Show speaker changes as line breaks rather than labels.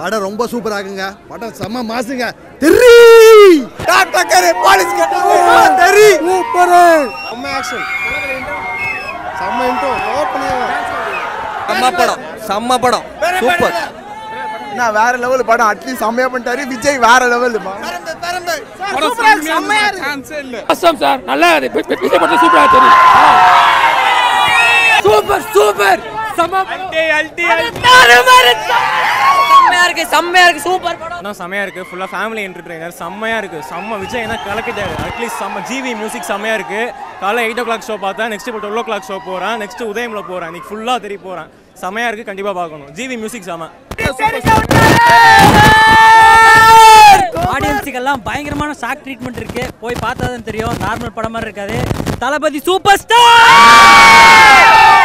படம் ரொம்ப சூப்பரா இருக்குங்க படம் செம்ம மாசுங்க Theri doctor police Theri super
செம்ம ஆக்ஷன் செம்ம இன்ட்ரோ கவர் பண்ணியாங்க
செம்ம படம் செம்ம படம் சூப்பர்
நான் வேற லெவல் படம் அட்லீஸ்ட் செம்மையா பண்ணிட்டாரு விஜய் வேற லெவல்
அஸ்ஸாம் சார் நல்லா இருக்கு வி- விஜய் படம் சூப்பரா தெரியும் சூப்பர் சூப்பர்
செம்மையா இருக்கு செம்மையா இருக்கு சூப்பர் படம்
படம் செம்மையா இருக்கு ஃபுல்லா ஃபேமிலி என்டர்டைனர் செம்மையா இருக்கு செம்ம விஜய் என்ன கலக்கிட்டாரு அட்லீஸ்ட் செம்ம ஜிவி மியூசிக் செம்மையா இருக்கு காலைல எயிட் ஓ கிளாக் ஷோ பார்த்தேன் நெக்ஸ்ட் இப்போ டுவெல் ஓ கிளாக் ஷோ போறேன் நெக்ஸ்ட் உதயம்ல போறேன் இன்னைக்கு ஃபுல்லா தெரிய போறேன் செம்மையா இருக்கு கண்டிப்பா பார்க்கணும் ஜிவி மியூசிக் செம்ம
ஆடியன்ஸுக்கெல்லாம் பயங்கரமான ஷாக் ட்ரீட்மெண்ட் இருக்கு போய் பார்த்தா தான் தெரியும் நார்மல் படம் மாதிரி இருக்காது தளபதி சூப்பர் ஸ்டார்